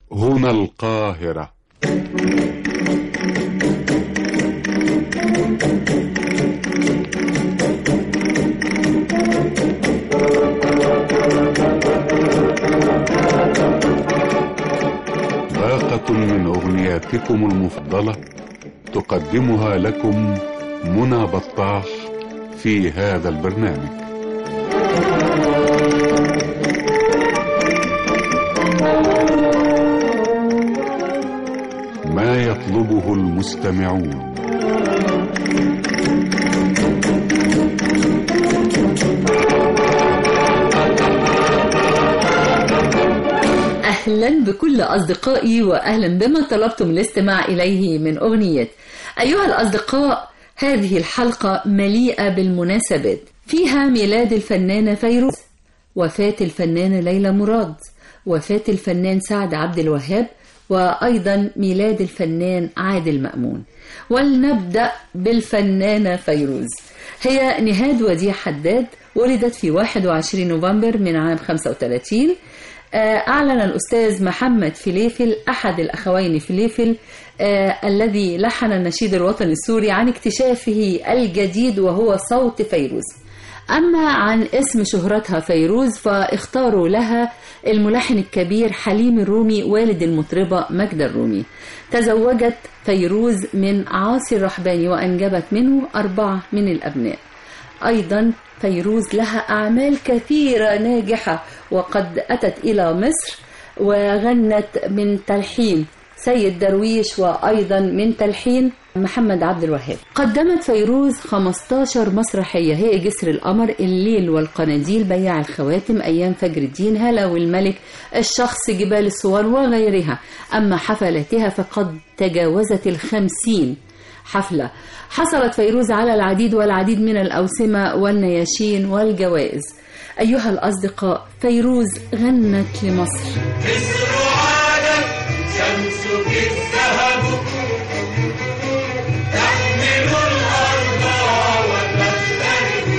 هنا القاهرة باقة من أغنياتكم المفضلة تقدمها لكم منى بطاح في هذا البرنامج ما يطلبه المستمعون أهلا بكل أصدقائي وأهلا بما طلبتم الاستماع إليه من أغنيات أيها الأصدقاء هذه الحلقة مليئة بالمناسبات فيها ميلاد الفنانة فيروز وفاة الفنانة ليلى مراد وفاة الفنان سعد عبد الوهاب وأيضا ميلاد الفنان عادل مأمون ولنبدأ بالفنانة فيروز هي نهاد وديع حداد ولدت في 21 نوفمبر من عام 35 أعلن الأستاذ محمد فليفل أحد الأخوين فليفل آه الذي لحن النشيد الوطني السوري عن اكتشافه الجديد وهو صوت فيروز أما عن اسم شهرتها فيروز فاختاروا لها الملحن الكبير حليم الرومي والد المطربة مجدة الرومي تزوجت فيروز من عاصي الرحباني وأنجبت منه أربعة من الأبناء أيضا فيروز لها أعمال كثيرة ناجحة وقد أتت إلى مصر وغنت من تلحين سيد درويش وأيضا من تلحين محمد عبد الوهاب قدمت فيروز 15 مسرحية هي جسر القمر الليل والقناديل بياع الخواتم أيام فجر الدين هلا والملك الشخص جبال الصور وغيرها أما حفلاتها فقد تجاوزت الخمسين حفلة حصلت فيروز على العديد والعديد من الأوسمة والنياشين والجوائز أيها الأصدقاء فيروز غنت لمصر مصر عادت شمسك الذهب تحمل الأرض وتختلف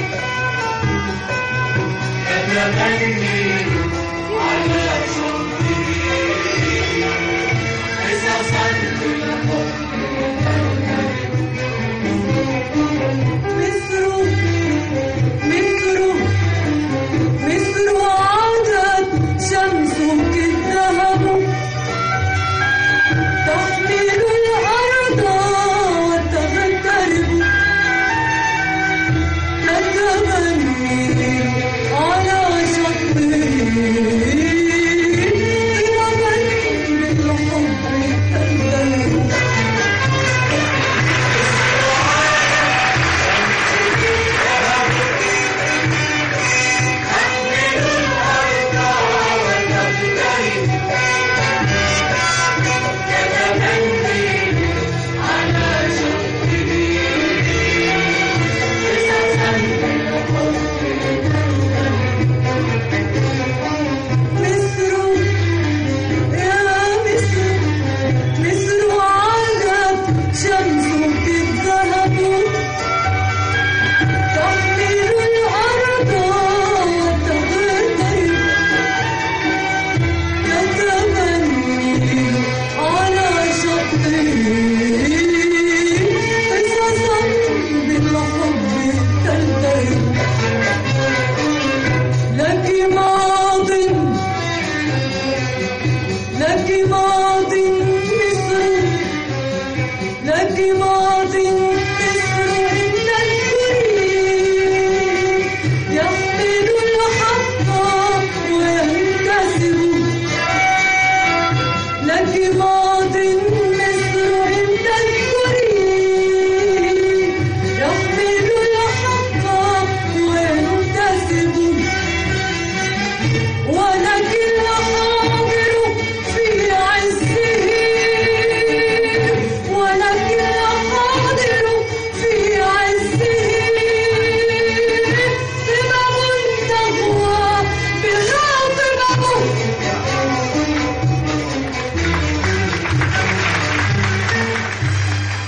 تتغني على شوقه قصصا مصر مصر مصر عادت شمسك الذهب تحمل الأرض وتغترب تتمني على شطه تغني بالحب تندلب مصر يا مصر مصر عادت شمسك الذهب تحمل الأرض وتغترب تتمني على شطه قصصا بالحب تلتهب لك ماض لك ماض مصر لك ماض مصر عند الكل يحمل الحق وينتسب لك ماض مصر عند الكل يحمل الحق وينتسب ولك الحاضر في عزه ولك الحاضر في عزه قمم تهوى بها قمم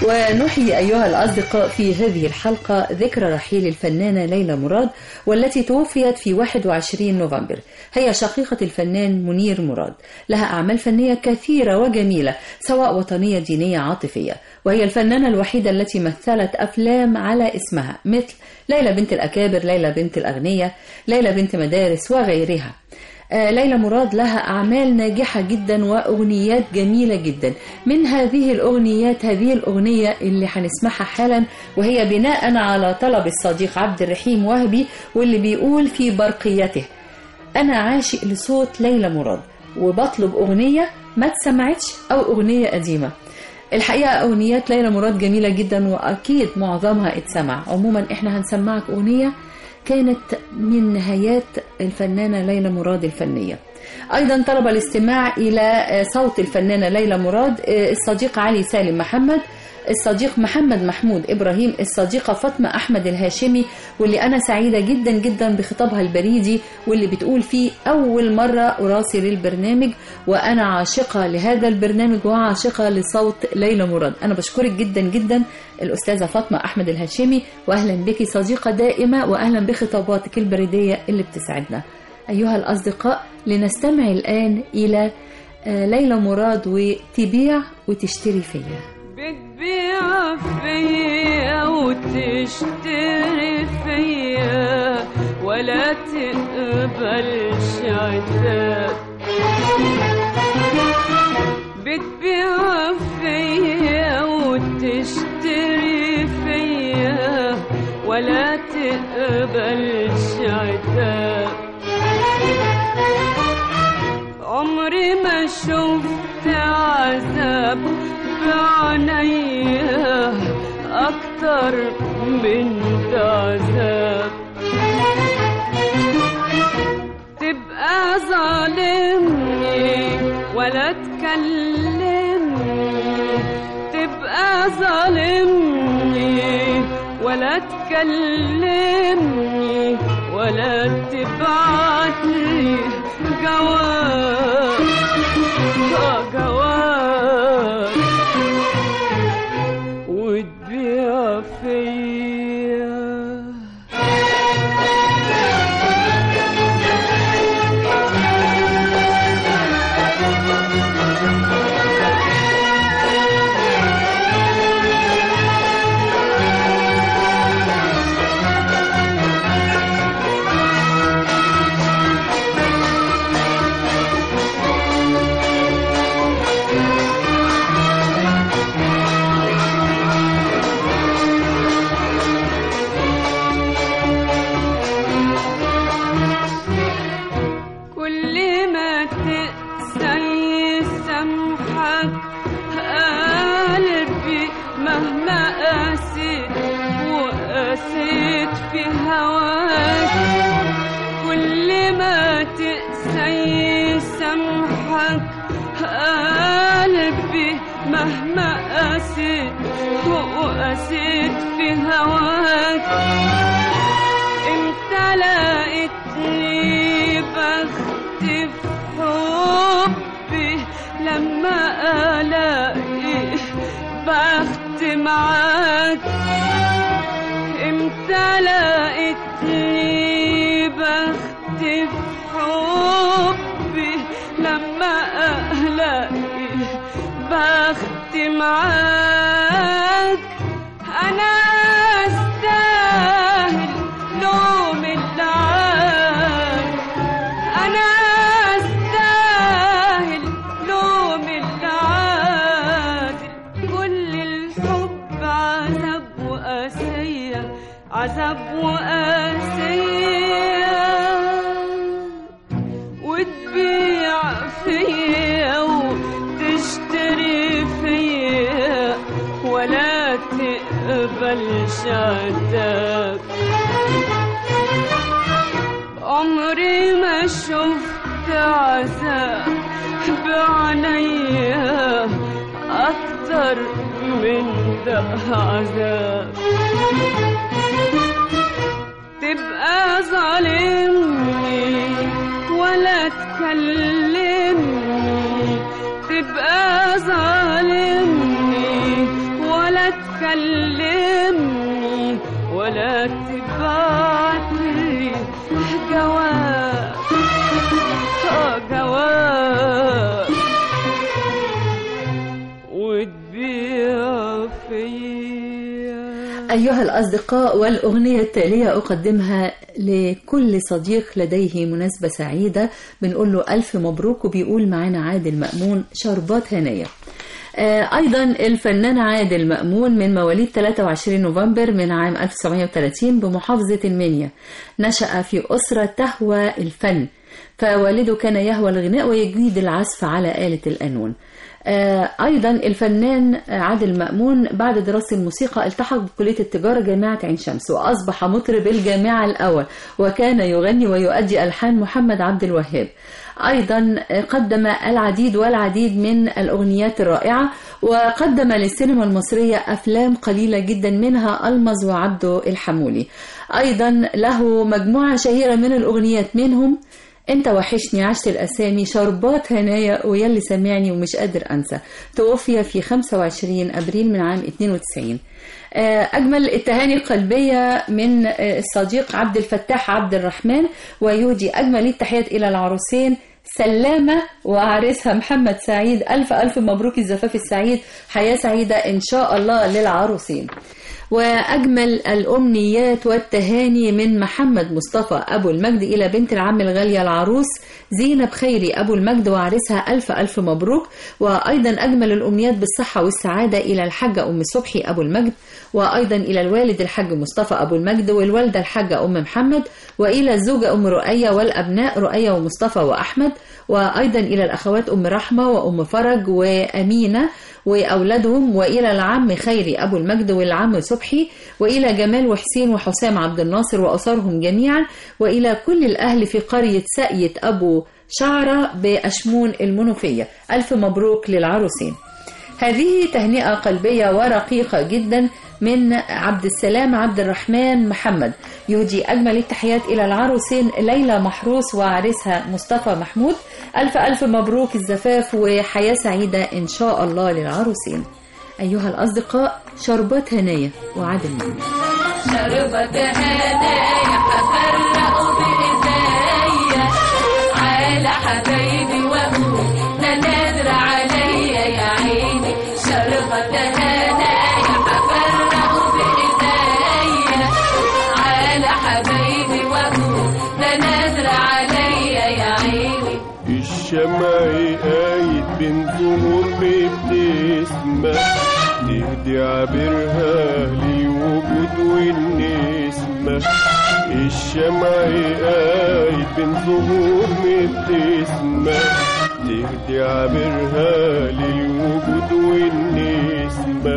ونحيي أيها الأصدقاء في هذه الحلقة ذكرى رحيل الفنانة ليلى مراد والتي توفيت في 21 نوفمبر هي شقيقة الفنان منير مراد لها أعمال فنية كثيرة وجميلة سواء وطنية دينية عاطفية وهي الفنانة الوحيدة التي مثلت أفلام على اسمها مثل ليلى بنت الأكابر ليلى بنت الأغنية ليلى بنت مدارس وغيرها آه، ليلى مراد لها أعمال ناجحة جدا وأغنيات جميلة جدا من هذه الأغنيات هذه الأغنية اللي هنسمعها حالا وهي بناء على طلب الصديق عبد الرحيم وهبي واللي بيقول في برقيته أنا عاشق لصوت ليلى مراد وبطلب أغنية ما اتسمعتش أو أغنية قديمة الحقيقة أغنيات ليلى مراد جميلة جدا وأكيد معظمها اتسمع عموما إحنا هنسمعك أغنية كانت من نهايات الفنانة ليلى مراد الفنية أيضا طلب الاستماع إلى صوت الفنانة ليلى مراد الصديق علي سالم محمد الصديق محمد محمود إبراهيم الصديقة فاطمة أحمد الهاشمي واللي أنا سعيدة جدا جدا بخطابها البريدي واللي بتقول فيه أول مرة أراسل البرنامج وأنا عاشقة لهذا البرنامج وعاشقة لصوت ليلى مراد أنا بشكرك جدا جدا الأستاذة فاطمة أحمد الهاشمي وأهلا بك صديقة دائمة وأهلا بخطاباتك البريدية اللي بتسعدنا أيها الأصدقاء لنستمع الآن إلى آه، ليلى مراد وتبيع وتشتري فيا بتبيع فيا وتشتري فيا ولا تقبلش عتاب بتبيع فيا وتشتري فيا ولا تقبلش عتاب عمري ما شفت عذاب بعينيا أكتر من ده عذاب تبقى ظالمني ولا تكلمني تبقى ظالمني ولا تكلمني ولا تبعتلي جواب آه جواب وتبيع فيا كل ما تقسى يسامحك قلبي مهما قاسيت وقاسيت في هواك كل ما تقسى يسامحك قلبي مهما قاسيت وقاسيت في هواك انت لقيتني بختي في حبي لما الاقي بخت معاك امتى لقيتني بختي في حبي لما الاقي بخت معاك انا استاهل لوم العالم انا استاهل لوم العادل كل الحب عذاب وقاسية عذاب وقاسية وتبيع فيا وتشتري فيا ولا تقبلش عتاب عمري ما شفت عذاب بعينيا أكتر من ده عذاب تبقى ظالمني ولا تكلمني تبقى ظالمني ولا تكلمني ولا تبعتلي جواب آه جواب وتبيع فيا أيها الأصدقاء والأغنية التالية أقدمها لكل صديق لديه مناسبة سعيدة بنقول له ألف مبروك وبيقول معانا عادل مأمون شربات هنية آه، أيضا الفنان عادل مأمون من مواليد 23 نوفمبر من عام 1930 بمحافظة المنيا نشأ في أسرة تهوى الفن فوالده كان يهوى الغناء ويجيد العزف على آلة القانون آه، أيضا الفنان عادل مأمون بعد دراسة الموسيقى التحق بكلية التجارة جامعة عين شمس وأصبح مطرب الجامعة الأول وكان يغني ويؤدي ألحان محمد عبد الوهاب أيضا قدم العديد والعديد من الأغنيات الرائعة وقدم للسينما المصرية أفلام قليلة جدا منها ألمز وعبده الحمولي أيضا له مجموعة شهيرة من الأغنيات منهم انت وحشني عشت الاسامي شربات هنايا ويلي سامعني ومش قادر انسى توفي في 25 ابريل من عام 92 آه، اجمل التهاني القلبيه من آه، الصديق عبد الفتاح عبد الرحمن ويهدي اجمل التحيات الى العروسين سلامة وعريسها محمد سعيد ألف ألف مبروك الزفاف السعيد حياة سعيدة إن شاء الله للعروسين وأجمل الأمنيات والتهاني من محمد مصطفى أبو المجد إلى بنت العم الغالية العروس زينب خيري أبو المجد وعريسها ألف ألف مبروك وأيضا أجمل الأمنيات بالصحة والسعادة إلى الحاجة أم صبحي أبو المجد وأيضا إلى الوالد الحاج مصطفى أبو المجد والوالدة الحاجة أم محمد وإلى الزوجة أم رؤية والأبناء رؤية ومصطفى وأحمد وأيضا إلى الأخوات أم رحمة وأم فرج وأمينة وأولادهم وإلى العم خيري أبو المجد والعم صبحي وإلى جمال وحسين وحسام عبد الناصر وأسرهم جميعا وإلى كل الأهل في قرية ساقية أبو شعرة بأشمون المنوفية ألف مبروك للعروسين هذه تهنئة قلبية ورقيقة جدا من عبد السلام عبد الرحمن محمد يهدي أجمل التحيات إلى العروسين ليلى محروس وعريسها مصطفى محمود ألف ألف مبروك الزفاف وحياة سعيدة إن شاء الله للعروسين أيها الأصدقاء شربات هنايا وعدل مأمون شربت هدايا هفرقوا بإيديا على حبايبي وأقول ده نادر عليا يا عيني شربت هدايا هفرقوا بإيديا على حبايبي وأقول ده نادر عليا يا عيني الشمع قايد بين ظهور بابتسمة تهدي عبرها للوجود والنسمة الشمع قايد بين ظهور بابتسمة تهدي عبرها للوجود والنسمة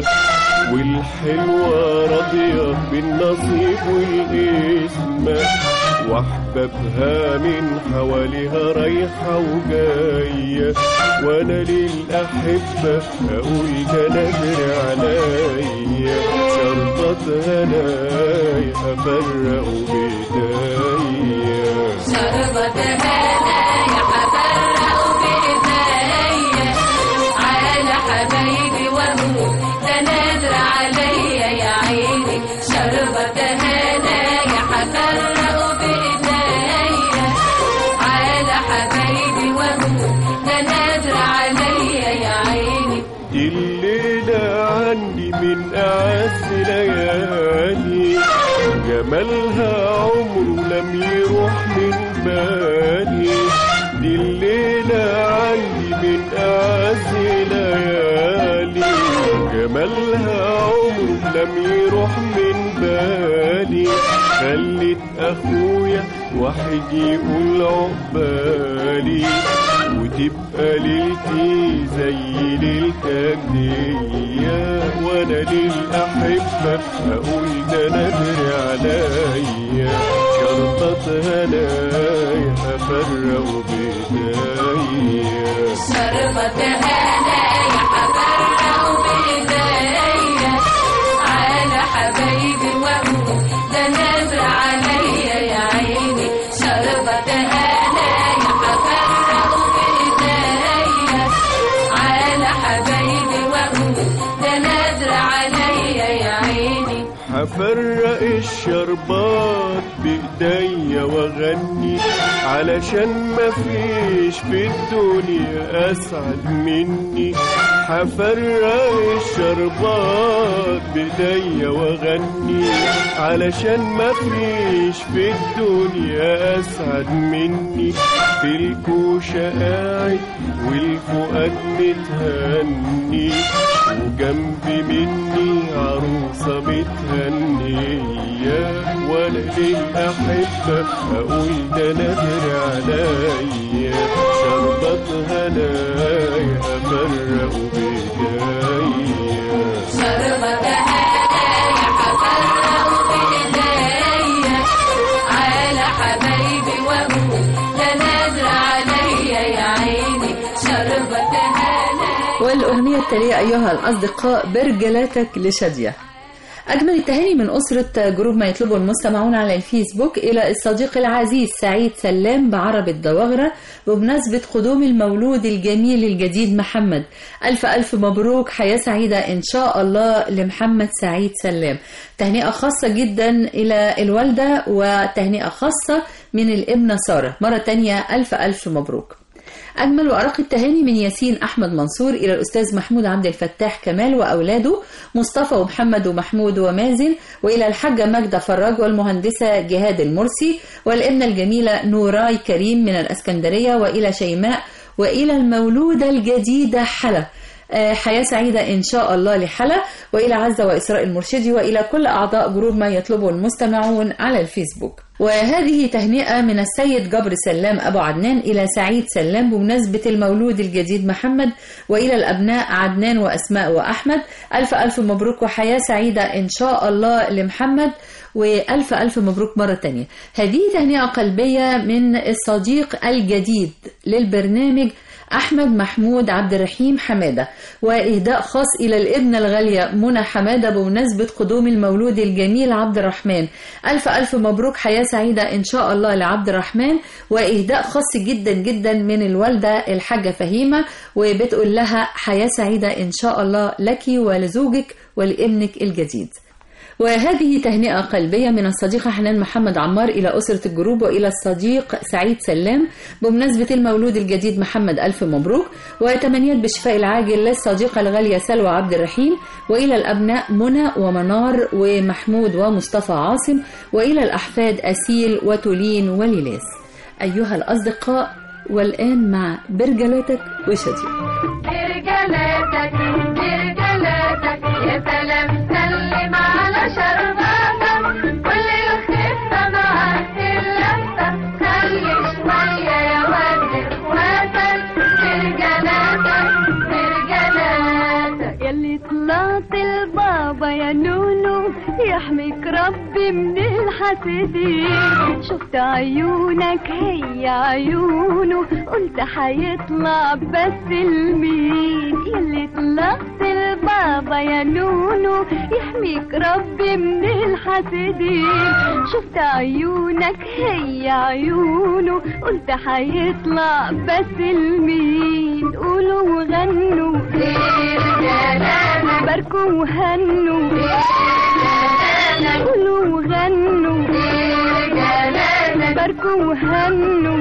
والحلوة راضية بالنصيب والقسمة واحبابها من حواليها رايحة وجاية وانا للأحبة اقول ده نادر عليا شرطة هنايا افرقوا بايديا شربت هدايا هفرقوا بإيديا على حبايبي وأقول ده نادر عليا يا عيني شربت هدايا هفرقوا بإيديا على حبايبي وأقول ده نادر عليا يا عيني دي الليلة عندي من أعز ليالي جمالها عمره لم يروح من بالي دي الليلة عندي من أعز ليالي جمالها عمره لم يروح من بالي خلت أخويا واحد يقول عقبالي وتبقى ليلتي زي ليلتك دي وانا للأحبة اقول ده نادر عليا شرطة هنايا افرق بايديا شربت هدايا هفرقوا بإيديا على حبايبي وأقول ده نادر عليا يا عيني شربت هدايا هفرقوا بإيديا على حبايبي وأقول ده نادر عليا هفرق الشربات بايديا واغني علشان مفيش في الدنيا اسعد مني هفرق الشربات بايديا واغني علشان مفيش في الدنيا اسعد مني في الكوشة قاعد والفؤاد متهني وجنبي مني عروسة متهنية وانا للأحبة اقول ده نادر عليا شربت هنايا افرق بدايا شربت هنايا حفرق بإيديا على حبايبي وأقول ده نادر عليا يا عيني شربت هنايا والأغنية التالية أيها الأصدقاء برجلاتك لشادية أجمل التهاني من أسرة جروب ما يطلبه المستمعون على الفيسبوك إلى الصديق العزيز سعيد سلام بعرب الدواغرة بمناسبة قدوم المولود الجميل الجديد محمد ألف ألف مبروك حياة سعيدة إن شاء الله لمحمد سعيد سلام تهنئة خاصة جدا إلى الوالدة وتهنئة خاصة من الابنة سارة مرة تانية ألف ألف مبروك أجمل وأرق التهاني من ياسين أحمد منصور إلى الأستاذ محمود عبد الفتاح كمال وأولاده مصطفى ومحمد ومحمود ومازن وإلى الحاجة ماجدة فراج والمهندسة جهاد المرسي والابنة الجميلة نوراي كريم من الأسكندرية وإلى شيماء وإلى المولودة الجديدة حلا آه، حياة سعيدة إن شاء الله لحلا وإلى عزة وإسراء المرشدي وإلى كل أعضاء جروب ما يطلبه المستمعون على الفيسبوك وهذه تهنئة من السيد جبر سلام أبو عدنان إلى سعيد سلام بمناسبة المولود الجديد محمد وإلى الأبناء عدنان وأسماء وأحمد ألف ألف مبروك وحياة سعيدة إن شاء الله لمحمد وألف ألف مبروك مرة تانية هذه تهنئة قلبية من الصديق الجديد للبرنامج أحمد محمود عبد الرحيم حمادة وإهداء خاص إلى الابنة الغالية منى حمادة بمناسبة قدوم المولود الجميل عبد الرحمن ألف ألف مبروك حياة سعيدة إن شاء الله لعبد الرحمن وإهداء خاص جدا جدا من الوالدة الحاجة فهيمة وبتقول لها حياة سعيدة إن شاء الله لك ولزوجك ولابنك الجديد وهذه تهنئة قلبية من الصديقة حنان محمد عمار إلى أسرة الجروب وإلى الصديق سعيد سلام بمناسبة المولود الجديد محمد ألف مبروك وتمنيات بالشفاء العاجل للصديقة الغالية سلوى عبد الرحيم وإلى الأبناء منى ومنار ومحمود ومصطفى عاصم وإلى الأحفاد أسيل وتولين وليلاس أيها الأصدقاء والآن مع برجلاتك وشديد برجلاتك برجلاتك يا سلام سلم على شرباتك كل الخفة معاك اللفة خلي شوية يا ورد اخواتك برجلاتك برجلاتك يلي طلعت البابا يا نونو يحميك ربي من الحاسدين شفت عيونك هي عيونه قلت حيطلع بس المين يلي طلعت البابا يا نونو يحميك ربي من الحاسدين شفت عيونك هي عيونه قلت حيطلع بس المين قولوا وغنوا باركوا وهنوا قولوا وغنوا باركوا وهنوا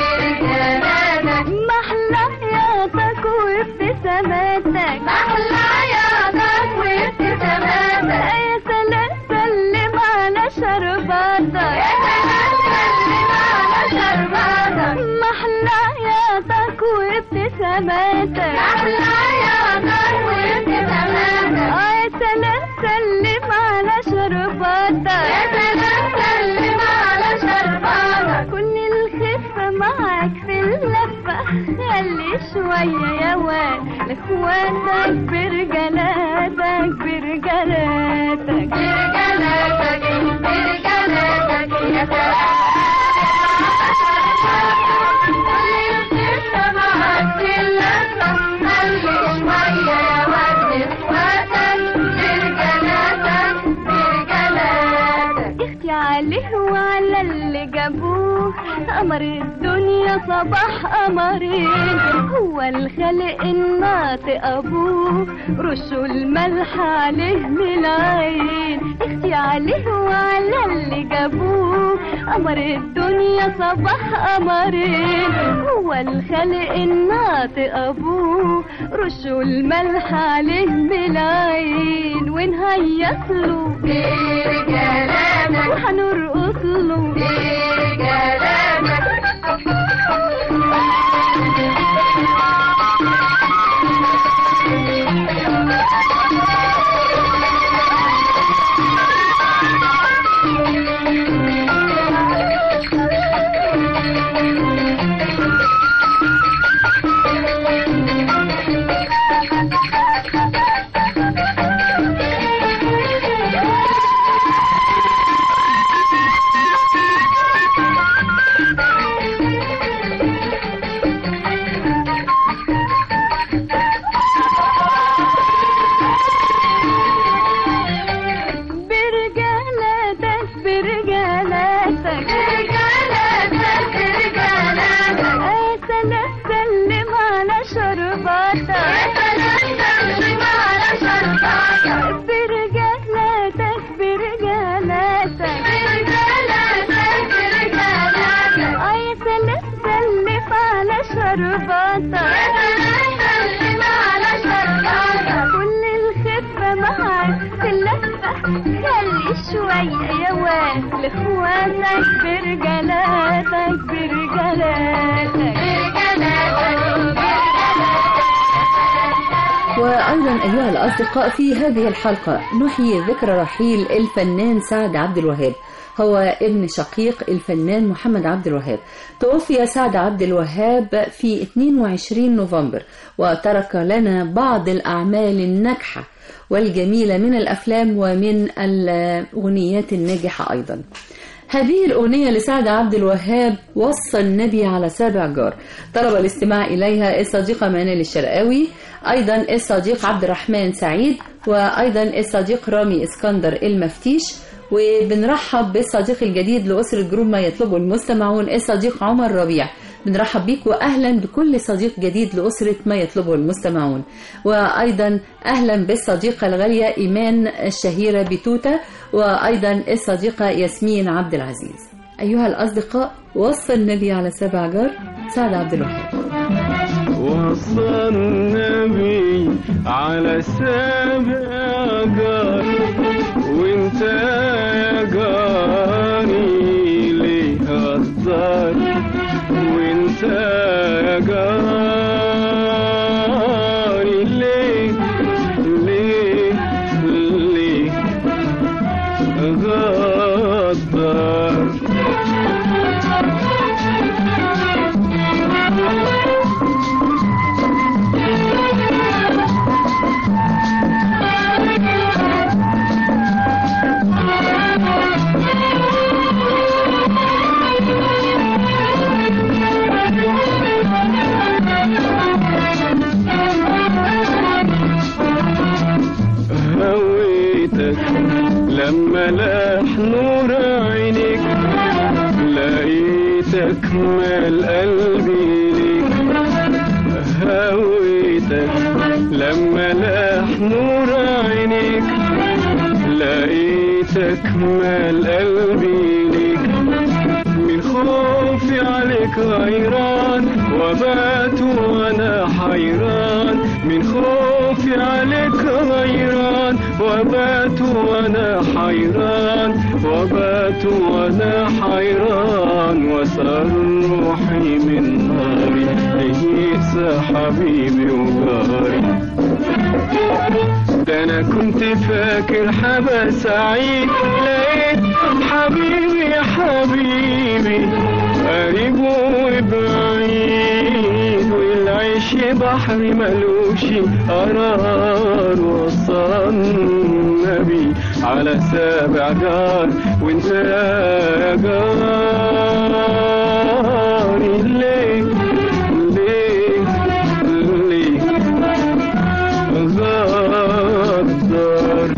محلى حياتك وابتساماتك أحلى عياطك وابتساماتك يا سلام سلم على شرباتك يا سلام سلم على شرباتك محلى حياتك وابتساماتك أحلى عياطك وابتساماتك يا سلام سلم على يا شرباتك سلام سلم على شرباتك كل الخفة معاك في اللفة خلي شوية يا واد لاخواتك برجلاتك برجلاتك برجلاتك برجلاتك يا سلام كل الخفة معاك في اللفة خلي شوية يا ورد اخواتك برجلاتك برجلاتك اختي عليه وعلى اللي جابوه قمر الدنيا صباح قمرين هو الخلق الناطق ابوه رشوا الملح عليه من العين اختي عليه وعلى اللي جابوه قمر الدنيا صباح قمرين هو الخلق الناطق ابوه رشوا الملح عليه من العين ونهيص له برجالاتك وهنرقص له برجالاتك برجالاتك برجالاتك برجالاتك يا سلام سلم على شرباتك يا سلام سلم على شرباتك برجالاتك برجالاتك برجالاتك برجالاتك يا سلام سلم على شرباتك يا سلام سلم على شرباتك كل الخفة معاك في اللفة خلي شوية يا واد لاخواتك برجالاتك برجالاتك وأيضا أيها الأصدقاء في هذه الحلقة نحيي ذكرى رحيل الفنان سعد عبد الوهاب هو ابن شقيق الفنان محمد عبد الوهاب توفي سعد عبد الوهاب في 22 نوفمبر وترك لنا بعض الأعمال الناجحة والجميلة من الأفلام ومن الأغنيات الناجحة أيضا هذه الأغنية لسعد عبد الوهاب وصى النبي على سابع جار طلب الاستماع إليها الصديقة منال الشرقاوي أيضا الصديق عبد الرحمن سعيد وأيضا الصديق رامي اسكندر المفتيش وبنرحب بالصديق الجديد لأسرة جروب ما يطلبه المستمعون الصديق عمر ربيع بنرحب بيك وأهلا بكل صديق جديد لأسرة ما يطلبه المستمعون وأيضا أهلا بالصديقة الغالية إيمان الشهيرة بتوتة وأيضا الصديقة ياسمين عبد العزيز أيها الأصدقاء وصى النبي على سبع جار سعد عبد الوهاب وصى النبي على سابع جار وانت يا جاري ليه غدار وانت يا جاري ليه ليه ليه غدار هويتك لما لاح نور عينيك لقيتك مال قلبي ليك هويتك لما لاح نور عينيك لقيتك مال قلبي ليك من خوفي عليك غيران وبات وانا حيران من خوفي عليك غيران وبات وانا حيران وبات وانا حيران وسأل روحي من ناري ليس حبيبي وجاري ده انا كنت فاكر حبا سعيد لقيت حبيبي يا حبيبي قريب وبعيد والعيش بحر ملوش قرار وصى النبي على سابع جار وانت يا جاري ليه ليه ليه غدار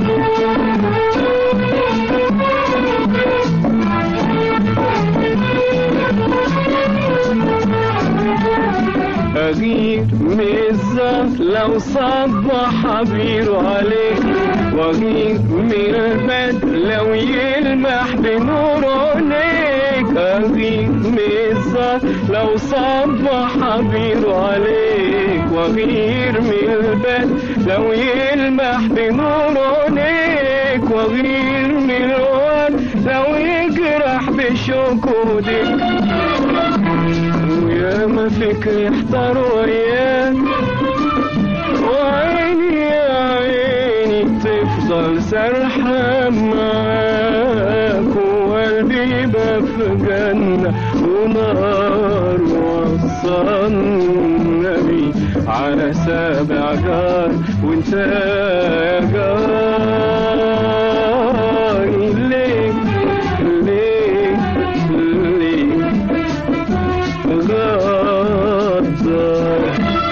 صبح بيرو عليك واغيب من البد لو يلمح بنور عينيك اغيب من الزهر لو صبح بيرو عليك واغير من البد لو يلمح بنور عينيك واغير من الورد لو يجرح بشوكودك ويا ما فكري احتار وياك وعيني يا عيني تفضل سرحان معاك وقلبي يبقى في جنة ونار وصى النبي على سابع جار وانت يا جاري ليه ليه ليه غدار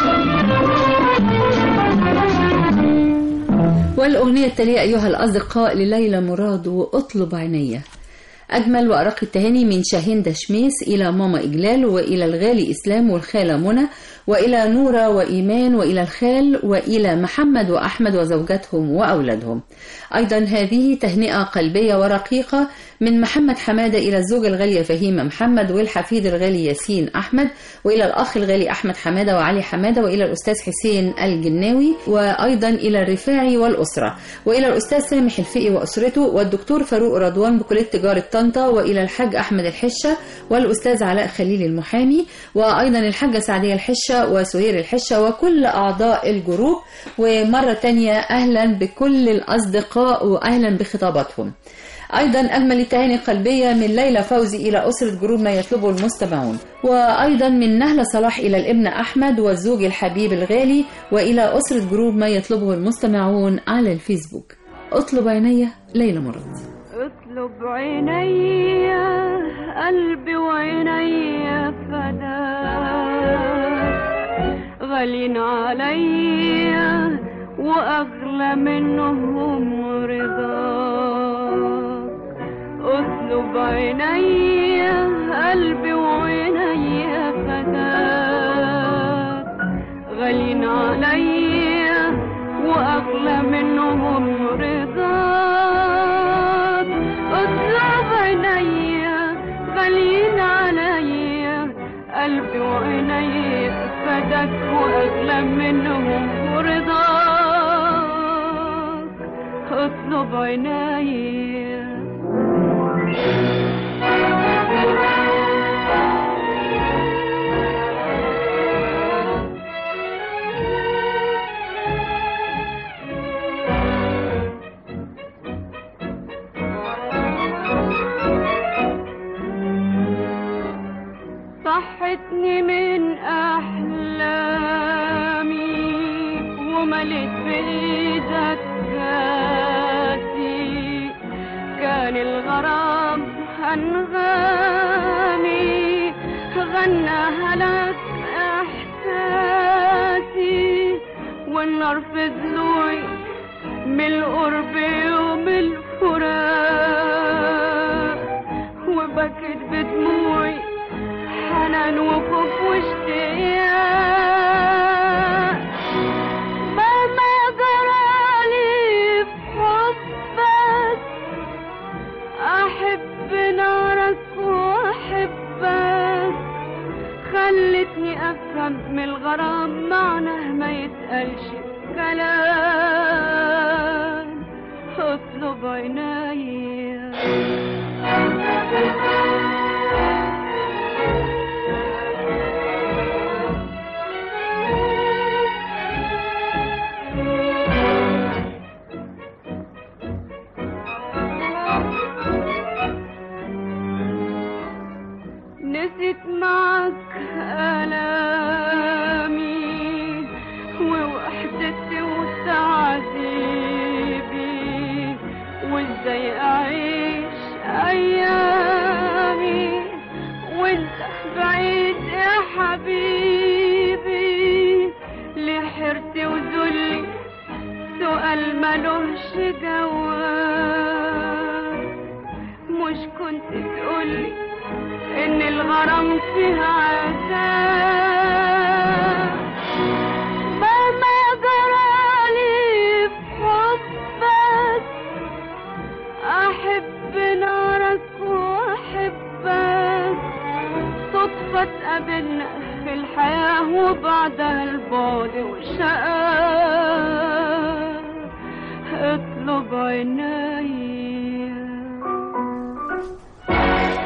والأغنية التالية أيها الأصدقاء لليلى مراد وأطلب عينيا أجمل وأرق التهاني من شاهين دشميس إلى ماما إجلال وإلى الغالي إسلام والخالة منى وإلى نورة وإيمان وإلى الخال وإلى محمد وأحمد وزوجاتهم وأولادهم أيضا هذه تهنئة قلبية ورقيقة من محمد حمادة إلى الزوجة الغالية فهيمة محمد والحفيد الغالي ياسين أحمد وإلى الأخ الغالي أحمد حمادة وعلي حمادة وإلى الأستاذ حسين الجناوي وأيضا إلى الرفاعي والأسرة وإلى الأستاذ سامح الفقي وأسرته والدكتور فاروق رضوان بكلية تجارة طنطا وإلى الحاج أحمد الحشة والأستاذ علاء خليل المحامي وأيضا الحاجة سعدية الحشة وسهير الحشة وكل أعضاء الجروب ومرة تانية أهلا بكل الأصدقاء وأهلا بخطاباتهم أيضا أجمل التهاني القلبية من ليلى فوزي إلى أسرة جروب ما يطلبه المستمعون وأيضا من نهلة صلاح إلى الابن أحمد والزوج الحبيب الغالي وإلى أسرة جروب ما يطلبه المستمعون على الفيسبوك اطلب عينيا ليلى مراد اطلب عيني قلبي وعيني فداك غالين عليا واغلى منهم رضاك اطلب عيني قلبي وعيني فداك غالين عليا واغلى منهم رضاك اطلب عينيا غاليين عليا قلبي وعيني فداك واغلى منهم رضاك اطلب عينيا صحتني من أحلامي ومليت بإيدك كاسي كان الغرام أنغامي غناها لك إحساسي والنار في ضلوعي من القرب ومن الفراق وبكت بدموعي حنان وخوف واشتياق مهما جرالي في حبك احب نارك واحبك خلتني افهم من الغرام معناه ما يتقالش كلام اطلب عينيا نسيت معك ألامي ووحدتي وتعذيبي وازاي أعيش أيامي وانت بعيد يا حبيبي لحرتي وذلي سؤال ملوش جواب مش كنت تقولي ان الغرام فيها عذاب مهما جرى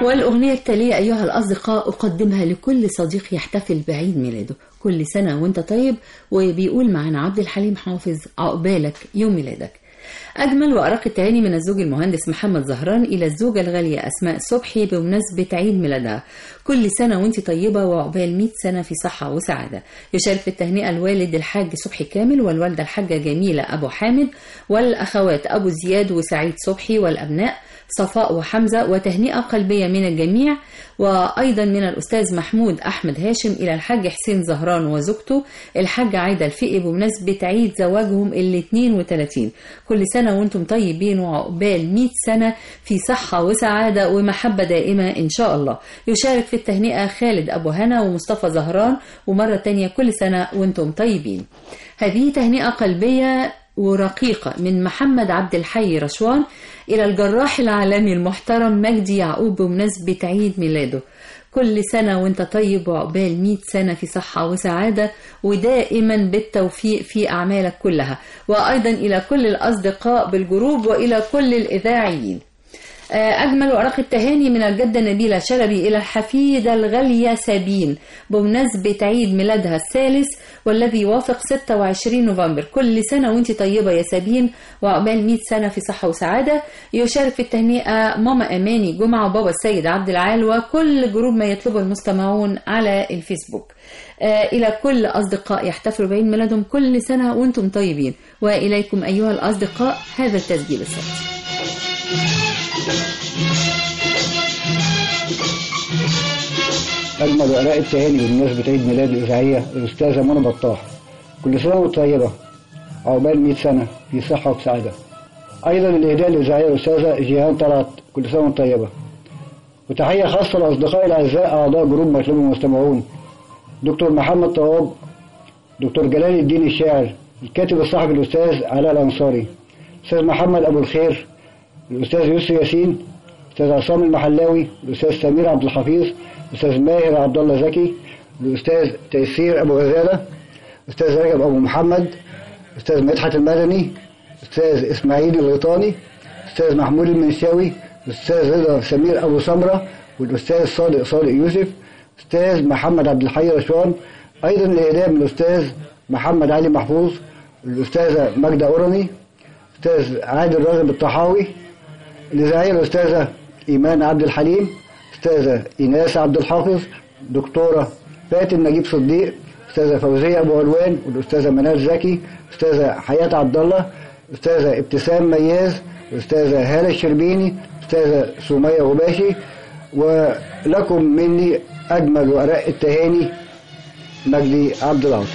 والأغنية التالية أيها الأصدقاء أقدمها لكل صديق يحتفل بعيد ميلاده كل سنة وانت طيب وبيقول معنا عبد الحليم حافظ عقبالك يوم ميلادك أجمل وأرق التهاني من الزوج المهندس محمد زهران إلى الزوجة الغالية أسماء صبحي بمناسبة عيد ميلادها كل سنة وانت طيبة وعقبال 100 سنة في صحة وسعادة يشارك في التهنئة الوالد الحاج صبحي كامل والوالدة الحاجة جميلة أبو حامد والأخوات أبو زياد وسعيد صبحي والأبناء صفاء وحمزة وتهنئة قلبية من الجميع وأيضا من الأستاذ محمود أحمد هاشم إلى الحاج حسين زهران وزوجته الحاجة عايدة الفقي بمناسبة عيد زواجهم ال 32 كل سنة وانتم طيبين وعقبال 100 سنة في صحة وسعادة ومحبة دائمة إن شاء الله يشارك في التهنئة خالد أبو هنا ومصطفى زهران ومرة تانية كل سنة وانتم طيبين هذه تهنئة قلبية ورقيقة من محمد عبد الحي رشوان إلى الجراح العالمي المحترم مجدي يعقوب بمناسبة عيد ميلاده كل سنة وانت طيب وعقبال 100 سنة في صحة وسعادة ودائما بالتوفيق في أعمالك كلها وأيضا إلى كل الأصدقاء بالجروب وإلى كل الإذاعيين أجمل وأرق التهاني من الجدة نبيلة شلبي إلى الحفيدة الغالية سابين بمناسبة عيد ميلادها الثالث والذي يوافق 26 نوفمبر كل سنة وانت طيبة يا سابين وعقبال 100 سنة في صحة وسعادة يشارك في التهنئة ماما أماني جمعة وبابا السيد عبد العال وكل جروب ما يطلبه المستمعون على الفيسبوك آه، إلى كل أصدقاء يحتفلوا بعيد ميلادهم كل سنة وانتم طيبين وإليكم أيها الأصدقاء هذا التسجيل الصوتي أجمل وآلاء التهاني بمناسبة عيد ميلاد الإذاعية الأستاذة منى بطاح كل سنة وأنت طيبة عقبال 100 سنة في صحة وسعادة أيضا الإهداء للإذاعية الأستاذة جيهان طلعت كل سنة وأنت طيبة وتحية خاصة لأصدقائي الأعزاء أعضاء جروب مطلوب المستمعون دكتور محمد طواب دكتور جلال الدين الشاعر الكاتب الصحفي الأستاذ علاء الأنصاري الأستاذ محمد أبو الخير الأستاذ يوسف ياسين الأستاذ عصام المحلاوي الأستاذ سمير عبد الحفيظ الأستاذ ماهر عبد الله زكي الأستاذ تيسير أبو غزالة الأستاذ رجب أبو محمد الأستاذ مدحت المدني الأستاذ إسماعيل الغيطاني الأستاذ محمود المنشاوي الأستاذ رضا سمير أبو سمرة والأستاذ صادق صادق يوسف الأستاذ محمد عبد الحي رشوان أيضا الإهداء من الأستاذ محمد علي محفوظ الأستاذة ماجدة أوراني الأستاذ عادل راغب الطحاوي الإذاعية الأستاذة إيمان عبد الحليم أستاذة إيناس عبد الحافظ دكتورة فاتن نجيب صديق أستاذة فوزية أبو علوان والأستاذة منال زكي أستاذة حياة عبد الله أستاذة ابتسام مياز الأستاذة هالة الشربيني أستاذة سمية غباشي ولكم مني أجمل وأرق التهاني مجدي عبد العاطي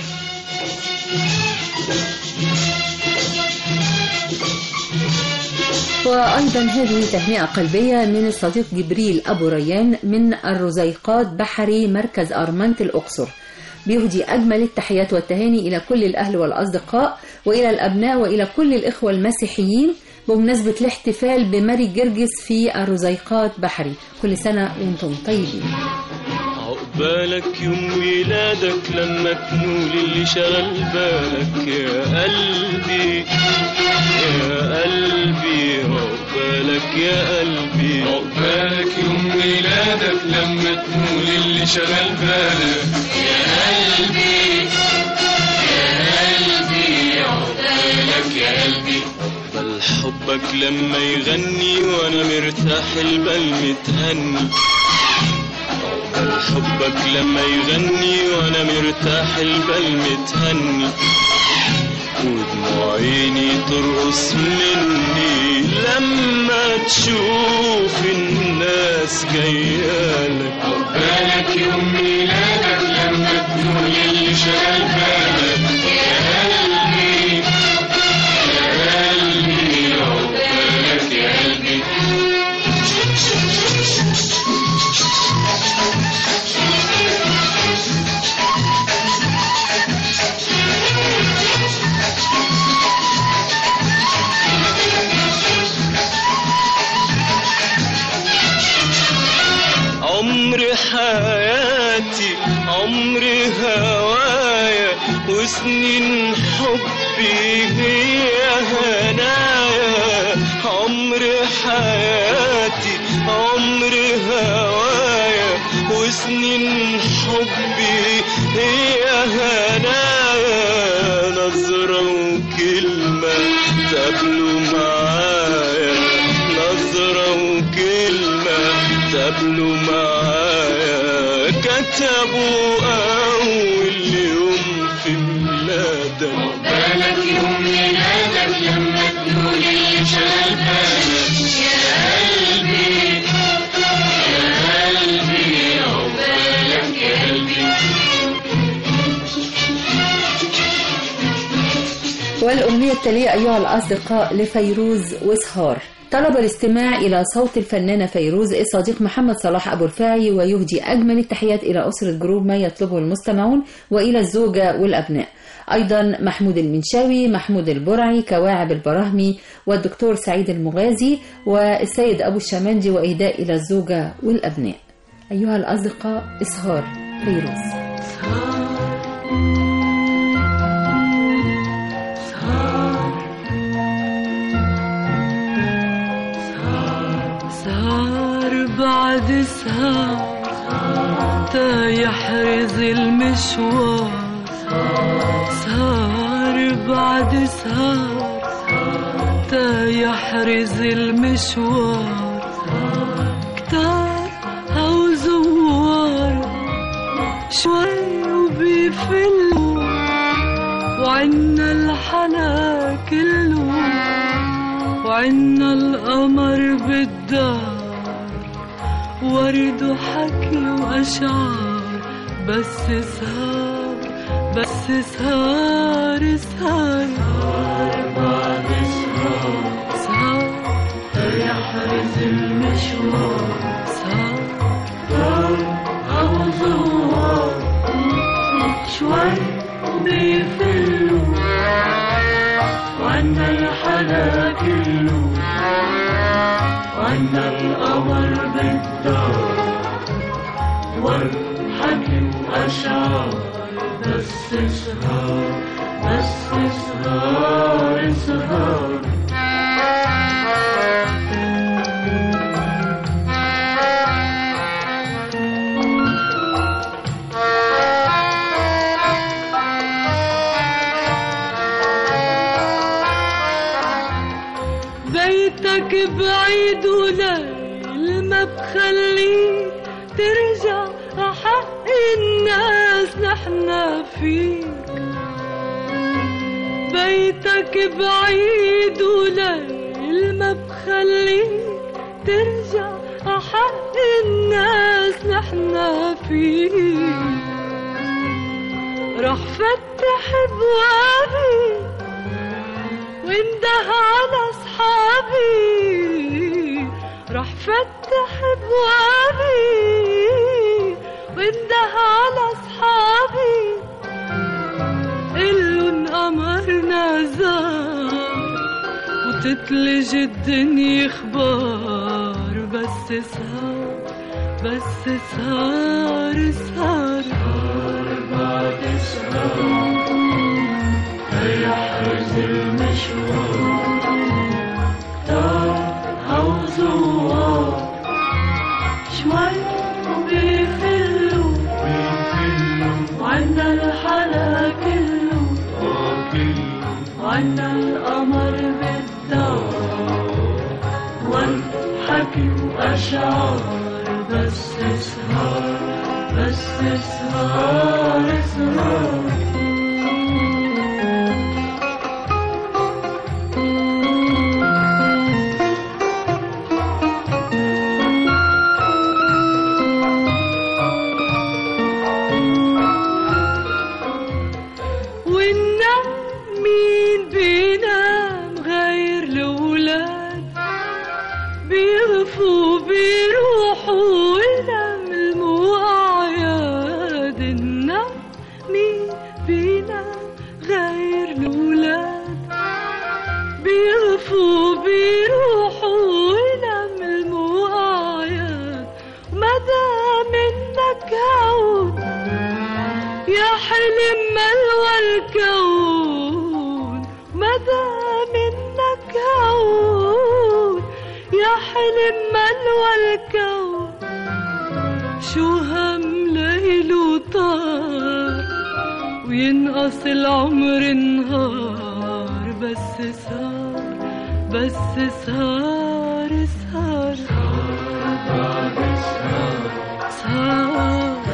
وأيضا هذه تهنئة قلبية من الصديق جبريل أبو ريان من الرزيقات بحري مركز أرمنت الأقصر بيهدي أجمل التحيات والتهاني إلى كل الأهل والأصدقاء وإلى الأبناء وإلى كل الإخوة المسيحيين بمناسبة الاحتفال بماري جرجس في الرزيقات بحري كل سنة وانتم طيبين عقبالك يوم ميلادك لما تنول اللي شغل بالك يا قلبي يا قلبي عقبالك يا قلبي عقبالك يوم ميلادك لما تنول اللي شغل بالك يا قلبي يا قلبي عقبالك يا قلبي بل حبك لما يغني وانا مرتاح البال متهني بل حبك لما يغني وانا مرتاح البال متهني ودموع عيني ترقص مني لما تشوف الناس جايالك عقبالك يوم ميلادك لما تنول اللي شغل بالك يا قلبي يا قلبي عقبالك يا قلبي عمر حياتي عمر هوايا وسنين حبي هي هنايا عمر حياتي عمر هوايا وسنين حبي هي هنايا نظرة وكلمة تقابلوا معايا نظرة وكلمة تقابلوا معايا كتبوا أول يوم في ميلادك بالك يوم ميلادك لما تقول اللي شغال بالك يا قلبي يا قلبي عقبالك يا قلبي والأغنية التالية أيها الأصدقاء لفيروز وسهار طلب الاستماع إلى صوت الفنانة فيروز الصديق محمد صلاح أبو الفاعي ويهدي أجمل التحيات إلى أسرة جروب ما يطلبه المستمعون وإلى الزوجة والأبناء أيضا محمود المنشاوي محمود البرعي كواعب البراهمي والدكتور سعيد المغازي والسيد أبو الشمندي وإهداء إلى الزوجة والأبناء أيها الأصدقاء إسهار فيروز سهر بعد سهر تا يحرز المشوار سهر بعد سهر تا يحرز المشوار كتار هو زوار شوي وبيفلوا وعنا الحلا كله وعنا القمر بالدار ورد وحكي وأشعار بس سهر بس سهر سهر بعد سهر سهر يحرز المشوار سهر أو زوار شوي بيفلوا وعنا الحلا كله وعنا القمر بالدار والحكي وأشعار بس سهر بس سهر سهر بيتك بعيد وليل ما بخليك ترجع حق الناس نحنا فيك بيتك بعيد وليل ما بخليك ترجع حق الناس نحنا فيك رح فتح ابوابي وانده على اصحابي رح فتح ابوابي وانده على اصحابي قلن قمرنا زار وتتلج الدنيا اخبار بس سهر بس سهر سهر بعد سهر يحرز المشوار دار أو زوار شوي بيفلوا وعنا الحلا كله وعنا القمر بالدار والحكي وأشعار بس سهر بس سهر سهر والنام مين بينام غير الولاد بيغفوا بيروحوا ويلملموا أعياد النام مين بينام غير الولاد بيغفوا بيروحوا ويلملموا أعياد ومدى منك عود يا حلم ملوى الكون مدى منك عود يا حلم ملوى الكون شو هم وينقص العمر نهار بس صار بس صار صار صار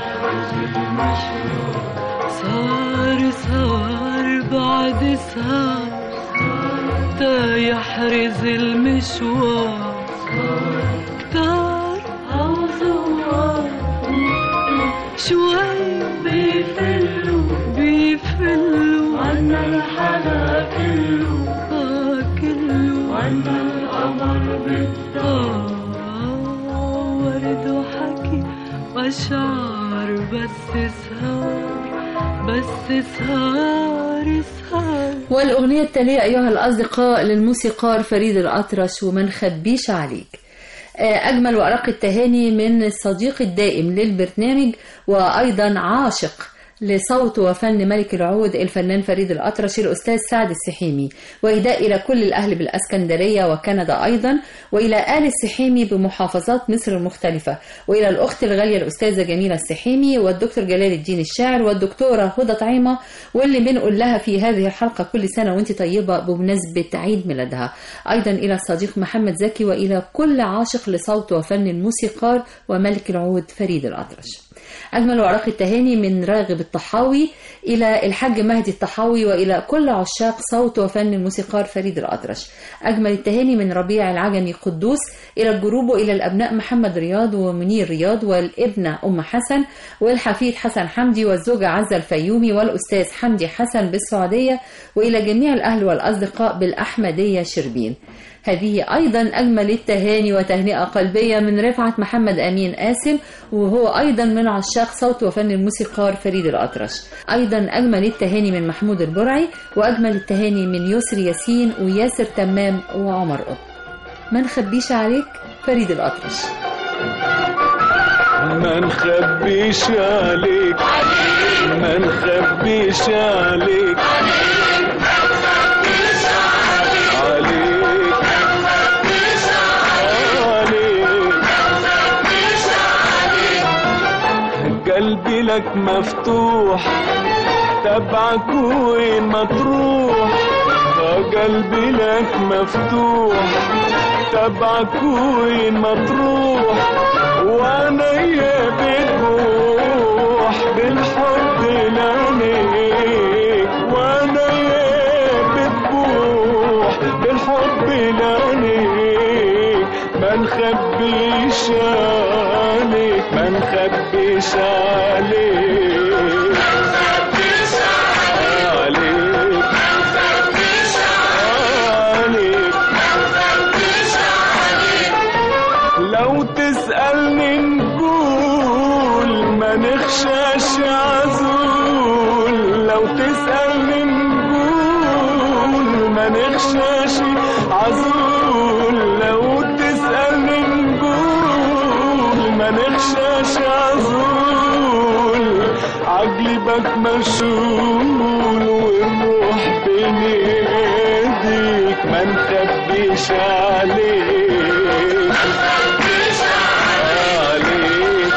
صار صار بعد صار تا يحرز المشوار كتار عوزوار شوي بيفلوا بيفلوا عنا الحلا كله آه كله وعنا القمر بالطار ورد وحكي وأشعار بس صار بس صار صار والأغنية التالية أيها الأصدقاء للموسيقار فريد الأطرش وما نخبيش عليك آه، أجمل وأرق التهاني من الصديق الدائم للبرنامج وأيضا عاشق لصوت وفن ملك العود الفنان فريد الأطرش الأستاذ سعد السحيمي وإهداء إلى كل الأهل بالأسكندرية وكندا أيضا وإلى آل السحيمي بمحافظات مصر المختلفة وإلى الأخت الغالية الأستاذة جميلة السحيمي والدكتور جلال الدين الشاعر والدكتورة هدى طعيمة واللي بنقول لها في هذه الحلقة كل سنة وانت طيبة بمناسبة عيد ميلادها أيضا إلى الصديق محمد زكي وإلى كل عاشق لصوت وفن الموسيقار وملك العود فريد الأطرش أجمل وأرق التهاني من راغب الطحاوي إلى الحاج مهدي الطحاوي وإلى كل عشاق صوت وفن الموسيقار فريد الأطرش أجمل التهاني من ربيع العجمي قدوس إلى الجروب وإلى الأبناء محمد رياض ومنير رياض والابنة أم حسن والحفيد حسن حمدي والزوجة عزة الفيومي والأستاذ حمدي حسن بالسعودية وإلى جميع الأهل والأصدقاء بالأحمدية شربين هذه أيضا أجمل التهاني وتهنئة قلبية من رفعت محمد أمين قاسم وهو أيضا من عشاق صوت وفن الموسيقار فريد الأطرش أيضا أجمل التهاني من محمود البرعي وأجمل التهاني من يسري ياسين وياسر تمام وعمر قط ما نخبيش عليك فريد الأطرش ما نخبيش عليك ما نخبيش عليك عليك عليك قلبي لك مفتوح تبعك وين ما تروح آه قلبي لك مفتوح تبعك وين ما تروح وانا يا بتروح بالحب لعنيك وانا يا بتروح بالحب لعنيك ما نخبيش عليك ما نخبيش عليك عليك عليك لو تسألني نقول ما نخشاش عزول لو تسألني نقول ما نخشاش عزول لو تسألني نقول ما نخشاش عزول عقلي بك مشغول والروح بين ايديك ما نخبيش عليك عليك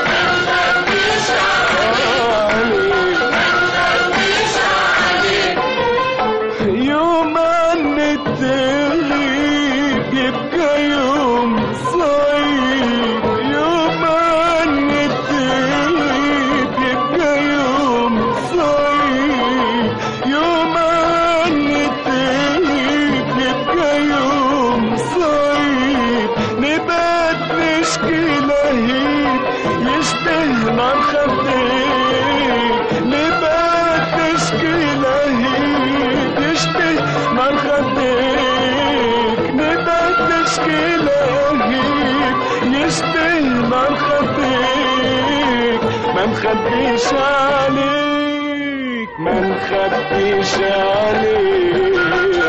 عليك يوم ان التغيب يبقى يوم صعيب يوم ان التغيب يبقى يوم صعيب يوم ان التغيب يبقى يوم صعيب نبات نشكي لهيب يشبه نار خفيف نبات نشكي لهيب يشبه نار خفيف نبات نشكي لهيب يشبه نار خفيف ما نخبيش عليك ما نخبيش عليك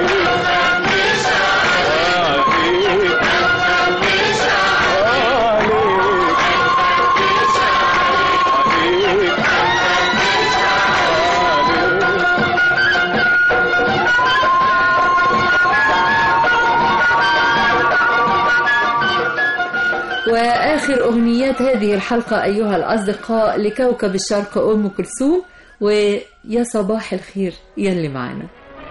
عليك عليك وآخر أغنيات هذه الحلقة أيها الأصدقاء لكوكب الشرق أم كلثوم ويا صباح الخير يلي معانا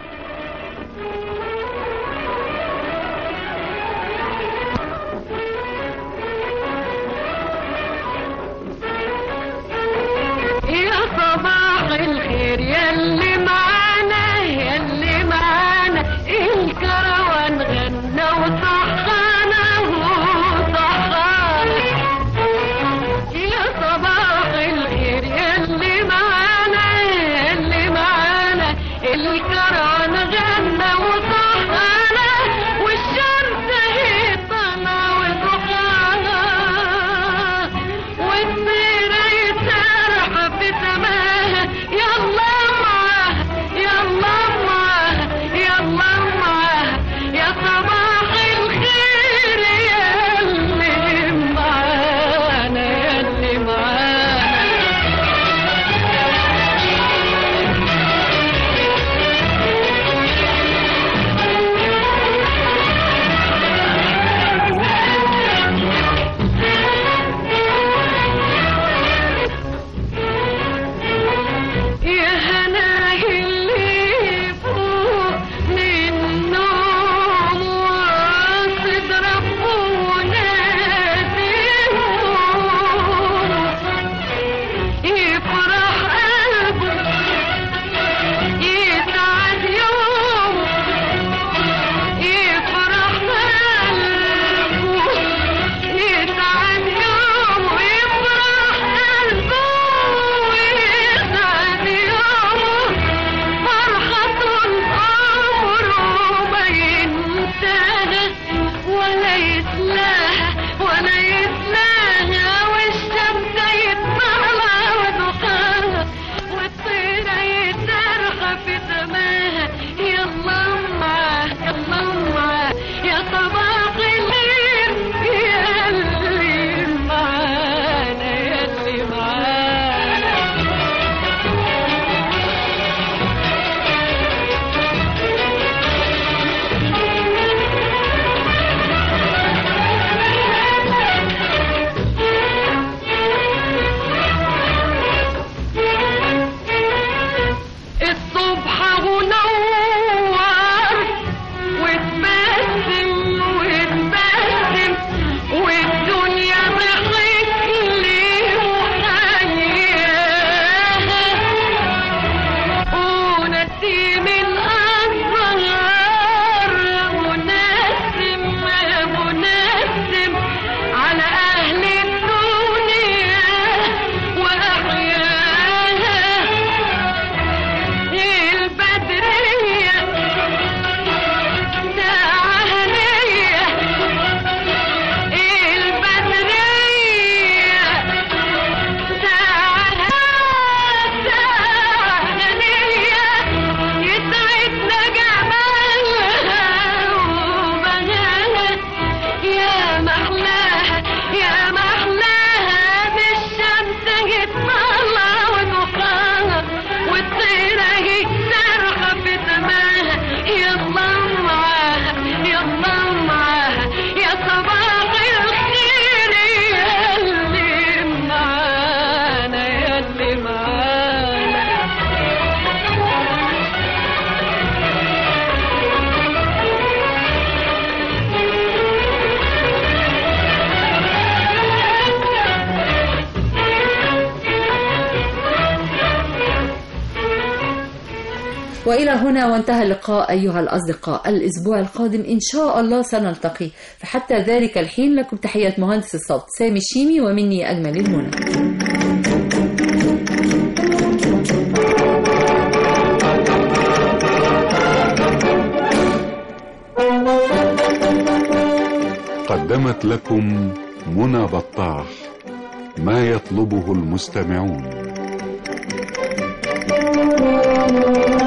يا صباح الخير يلي معانا يلي معانا الكروان غنى وصحانا وصحانا يا صباح الخير يلي معانا يلي معانا الكروان غنى وصحانا والشمس هي طالعة وضحاها والطيرة يتسرح في سماها يلا معاها يلا معاها يلا معاها يا صباح الخير يلي معانا يلي معانا يا هنا اللي فوق من نوم واصد ربنا يفرح قلبه يسعد يومه يفرح قلبه يسعد يومه يفرح قلبه ويسعد يومه فرحة عمره ما ينساها ولا يتلاها ولا يتلاها والشمس يطلع ودخانها والطيرة يترخى في سماها يلا معاه يلا معاه يا صباح الليل يلي معانا يلي معانا الصبح منور وتبسم وتبسم والدنيا ضحك لي وحياها ونسيم الأزهار منسم منسم على أهل الدنيا وأحياها البدرية ساعة هنية البدرية ساعة ساعة هنية يسعدنا جمالها وبهاها يا محلاها يا محلاها بالشمس يتطلع وضحاها والطيرة يتسرح في سماها يلا معاها يلا معاها يا صباح الخير يلي معانا يلي معانا وإلى هنا وانتهى اللقاء أيها الأصدقاء الأسبوع القادم إن شاء الله سنلتقي فحتى ذلك الحين لكم تحية مهندس الصوت سامي الشيمي ومني أجمل المنى قدمت لكم منى بطاح ما يطلبه المستمعون